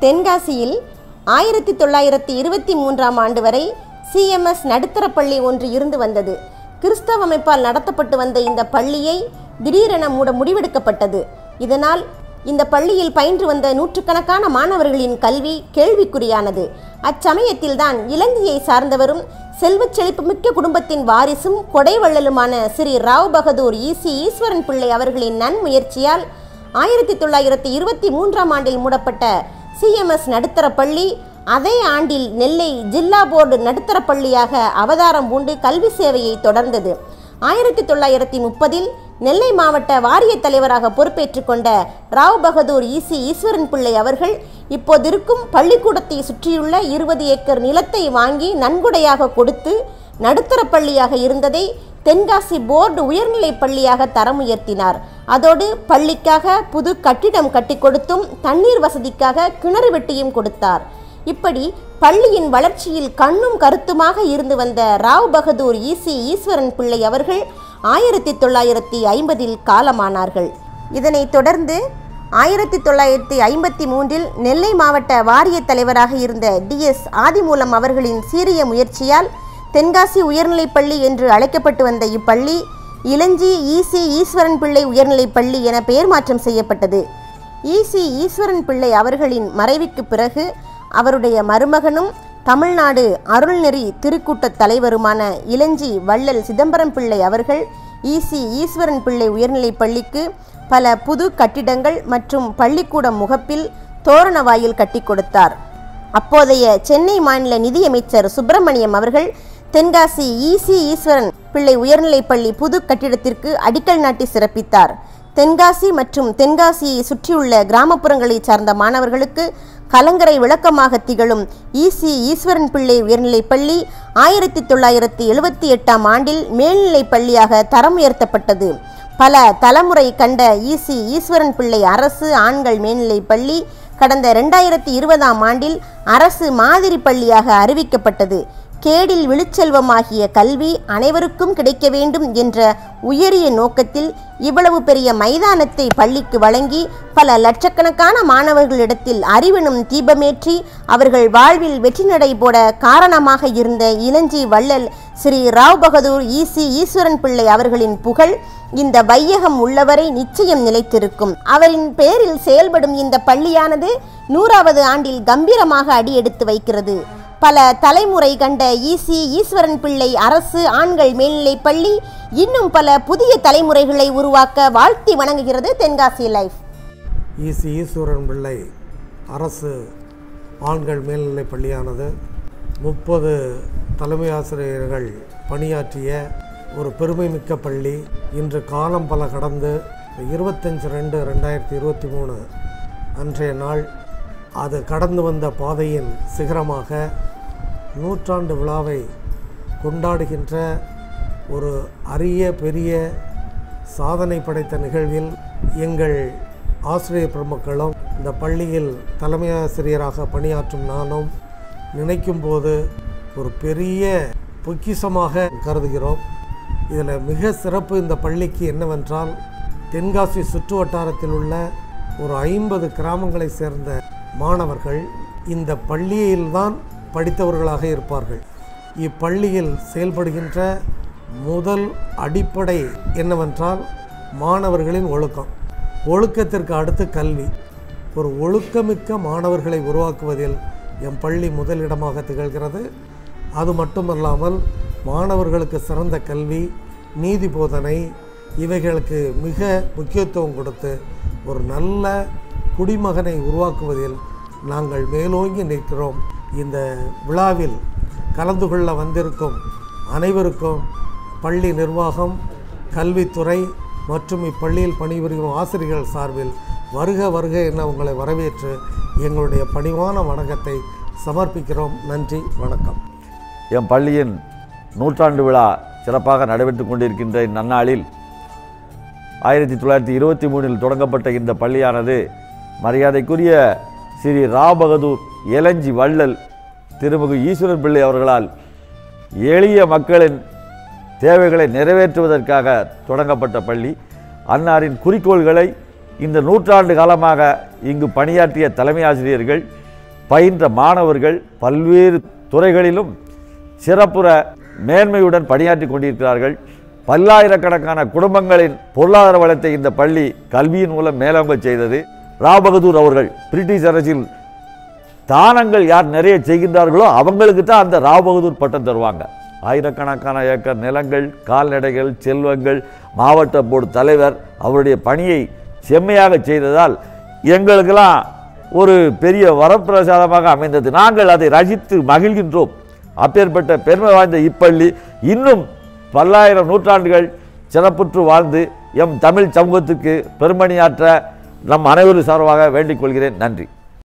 தென்காசியில் ஆயிரத்தி தொள்ளாயிரத்தி இருபத்தி மூன்றாம் ஆண்டு வரை சிஎம்எஸ் நடுத்தரப் பள்ளி ஒன்று இருந்து வந்தது கிறிஸ்தவ அமைப்பால் நடத்தப்பட்டு வந்த இந்த பள்ளியை திடீரென மூட முடிவெடுக்கப்பட்டது இதனால் இந்த பள்ளியில் பயின்று வந்த நூற்றுக்கணக்கான மாணவர்களின் கல்வி கேள்விக்குறியானது அச்சமயத்தில்தான் இலங்கையை சார்ந்தவரும் செல்வச் செழிப்புமிக்க குடும்பத்தின் வாரிசும் கொடைவள்ளலுமான ஸ்ரீ ராவ் பகதூர் ஈசி ஈஸ்வரன் பிள்ளை அவர்களின் நன்முயற்சியால் ஆயிரத்தி தொள்ளாயிரத்தி இருபத்தி மூன்றாம் ஆண்டில் மூடப்பட்ட சிஎம்எஸ் நடுத்தரப் பள்ளி அதே ஆண்டில் நெல்லை ஜில்லா போர்டு நடுத்தரப் பள்ளியாக அவதாரம் பூண்டு கல்வி சேவையை தொடர்ந்தது ஆயிரத்தி தொள்ளாயிரத்தி முப்பதில் நெல்லை மாவட்ட வாரிய தலைவராக பொறுப்பேற்றுக் கொண்ட ராவ் பகதூர் ஈசி ஈஸ்வரன் பிள்ளை அவர்கள் இப்போதிருக்கும் பள்ளிக்கூடத்தை சுற்றியுள்ள இருபது ஏக்கர் நிலத்தை வாங்கி நன்கொடையாக கொடுத்து நடுத்தரப் பள்ளியாக இருந்ததை தென்காசி போர்டு உயர்நிலைப் பள்ளியாக தரம் உயர்த்தினார் அதோடு பள்ளிக்காக புது கட்டிடம் கட்டி கொடுத்தும் தண்ணீர் வசதிக்காக கிணறு வெட்டியும் கொடுத்தார் இப்படி பள்ளியின் வளர்ச்சியில் கண்ணும் கருத்துமாக இருந்து வந்த ராவ் பகதூர் ஈசி ஈஸ்வரன் பிள்ளை அவர்கள் ஆயிரத்தி தொள்ளாயிரத்தி ஐம்பதில் காலமானார்கள் இதனைத் தொடர்ந்து ஆயிரத்தி தொள்ளாயிரத்தி ஐம்பத்தி மூன்றில் நெல்லை மாவட்ட வாரிய தலைவராக இருந்த டிஎஸ் ஆதிமூலம் அவர்களின் சீரிய முயற்சியால் தென்காசி உயர்நிலைப் பள்ளி என்று அழைக்கப்பட்டு வந்த இப்பள்ளி இளஞ்சி ஈசி ஈஸ்வரன் பிள்ளை உயர்நிலைப் பள்ளி என பெயர் மாற்றம் செய்யப்பட்டது ஈசி ஈஸ்வரன் பிள்ளை அவர்களின் மறைவுக்கு பிறகு அவருடைய மருமகனும் தமிழ்நாடு அருள்நெறி திருக்கூட்டத் தலைவருமான இளஞ்சி வள்ளல் சிதம்பரம் பிள்ளை அவர்கள் ஈசி ஈஸ்வரன் பிள்ளை உயர்நிலைப் பள்ளிக்கு பல புது கட்டிடங்கள் மற்றும் பள்ளிக்கூடம் முகப்பில் தோரண வாயில் கட்டி கொடுத்தார் அப்போதைய சென்னை மாநில நிதியமைச்சர் சுப்பிரமணியம் அவர்கள் தென்காசி ஈசி ஈஸ்வரன் பிள்ளை உயர்நிலைப் பள்ளி புது கட்டிடத்திற்கு அடிக்கல் நாட்டி சிறப்பித்தார் தென்காசி மற்றும் தென்காசியை சுற்றியுள்ள கிராமப்புறங்களைச் சார்ந்த மாணவர்களுக்கு கலங்கரை விளக்கமாக திகழும் ஈசி ஈஸ்வரன் பிள்ளை உயர்நிலைப் பள்ளி ஆயிரத்தி தொள்ளாயிரத்தி எழுபத்தி எட்டாம் ஆண்டில் மேல்நிலைப் பள்ளியாக தரம் உயர்த்தப்பட்டது பல தலைமுறை கண்ட ஈசி ஈஸ்வரன் பிள்ளை அரசு ஆண்கள் மேல்நிலைப் பள்ளி கடந்த ரெண்டாயிரத்தி இருபதாம் ஆண்டில் அரசு மாதிரி பள்ளியாக அறிவிக்கப்பட்டது கேடில் விழுச்செல்வமாகிய கல்வி அனைவருக்கும் கிடைக்க வேண்டும் என்ற உயரிய நோக்கத்தில் இவ்வளவு பெரிய மைதானத்தை பள்ளிக்கு வழங்கி பல லட்சக்கணக்கான மாணவர்களிடத்தில் அறிவெனும் தீபமேற்றி அவர்கள் வாழ்வில் வெற்றி நடை போட காரணமாக இருந்த இளஞ்சி வள்ளல் ஸ்ரீ ராவ் பகதூர் ஈசி ஈஸ்வரன் பிள்ளை அவர்களின் புகழ் இந்த வையகம் உள்ளவரை நிச்சயம் நிலைத்திருக்கும் அவரின் பேரில் செயல்படும் இந்த பள்ளியானது நூறாவது ஆண்டில் கம்பீரமாக அடியெடுத்து வைக்கிறது பல தலைமுறை கண்ட ஈசி ஈஸ்வரன் பிள்ளை அரசு ஆண்கள் மேல்நிலைப் பள்ளி இன்னும் பல புதிய தலைமுறைகளை உருவாக்க வாழ்த்தி வணங்குகிறது தென்காசி லைஃப் ஈசி ஈஸ்வரன் பிள்ளை அரசு ஆண்கள் மேல்நிலைப் பள்ளியானது முப்பது தலைமை ஆசிரியர்கள் பணியாற்றிய ஒரு பெருமைமிக்க பள்ளி இன்று காலம் பல கடந்து இருபத்தஞ்சு ரெண்டு ரெண்டாயிரத்தி இருபத்தி மூணு அன்றைய நாள் அது கடந்து வந்த பாதையின் சிகரமாக நூற்றாண்டு விழாவை கொண்டாடுகின்ற ஒரு அரிய பெரிய சாதனை படைத்த நிகழ்வில் எங்கள் ஆசிரியர் பெருமக்களும் இந்த பள்ளியில் தலைமை ஆசிரியராக பணியாற்றும் நானும் நினைக்கும் போது ஒரு பெரிய பொக்கிஷமாக கருதுகிறோம் இதில் மிக சிறப்பு இந்த பள்ளிக்கு என்னவென்றால் தென்காசி சுற்று வட்டாரத்தில் உள்ள ஒரு ஐம்பது கிராமங்களை சேர்ந்த மாணவர்கள் இந்த பள்ளியில்தான் படித்தவர்களாக இருப்பார்கள் இப்பள்ளியில் செயல்படுகின்ற முதல் அடிப்படை என்னவென்றால் மாணவர்களின் ஒழுக்கம் ஒழுக்கத்திற்கு அடுத்து கல்வி ஒரு ஒழுக்கமிக்க மாணவர்களை உருவாக்குவதில் எம் பள்ளி முதலிடமாக திகழ்கிறது அது மட்டுமல்லாமல் மாணவர்களுக்கு சிறந்த கல்வி நீதி போதனை இவைகளுக்கு மிக முக்கியத்துவம் கொடுத்து ஒரு நல்ல குடிமகனை உருவாக்குவதில் நாங்கள் மேலோங்கி நிற்கிறோம் இந்த விழாவில் கலந்து கொள்ள வந்திருக்கும் அனைவருக்கும் பள்ளி நிர்வாகம் கல்வித்துறை மற்றும் இப்பள்ளியில் பணிபுரியும் ஆசிரியர்கள் சார்பில் வருக வருக என உங்களை வரவேற்று எங்களுடைய பணிவான வணக்கத்தை சமர்ப்பிக்கிறோம் நன்றி வணக்கம் என் பள்ளியின் நூற்றாண்டு விழா சிறப்பாக நடைபெற்று கொண்டிருக்கின்ற இந்நன்னாளில் ஆயிரத்தி தொள்ளாயிரத்தி இருபத்தி மூணில் தொடங்கப்பட்ட இந்த பள்ளியானது மரியாதைக்குரிய ஸ்ரீ ரா பகதூர் இளஞ்சி வள்ளல் திருமிகு ஈஸ்வரன் பிள்ளை அவர்களால் எளிய மக்களின் தேவைகளை நிறைவேற்றுவதற்காக தொடங்கப்பட்ட பள்ளி அன்னாரின் குறிக்கோள்களை இந்த நூற்றாண்டு காலமாக இங்கு பணியாற்றிய தலைமை ஆசிரியர்கள் பயின்ற மாணவர்கள் பல்வேறு துறைகளிலும் சிறப்புற மேன்மையுடன் பணியாற்றி கொண்டிருக்கிறார்கள் பல்லாயிரக்கணக்கான குடும்பங்களின் பொருளாதார வளத்தை இந்த பள்ளி கல்வியின் மூலம் மேலோங்க செய்தது ராவ் பகதூர் அவர்கள் பிரிட்டிஷ் அரசில் தானங்கள் யார் நிறைய செய்கின்றார்களோ அவங்களுக்கு தான் அந்த ராவ் பகதூர் பட்டம் தருவாங்க ஆயிரக்கணக்கான ஏக்கர் நிலங்கள் கால்நடைகள் செல்வங்கள் மாவட்ட போர்டு தலைவர் அவருடைய பணியை செம்மையாக செய்ததால் எங்களுக்கெல்லாம் ஒரு பெரிய வரப்பிரசாதமாக அமைந்தது நாங்கள் அதை ரசித்து மகிழ்கின்றோம் அப்பேற்பட்ட பெருமை வாய்ந்த இப்பள்ளி இன்னும் பல்லாயிரம் நூற்றாண்டுகள் சிறப்புற்று வாழ்ந்து எம் தமிழ் சமூகத்துக்கு பெருமணியாற்ற நம் அனைவரும் சார்பாக வேண்டிக் கொள்கிறேன் நன்றி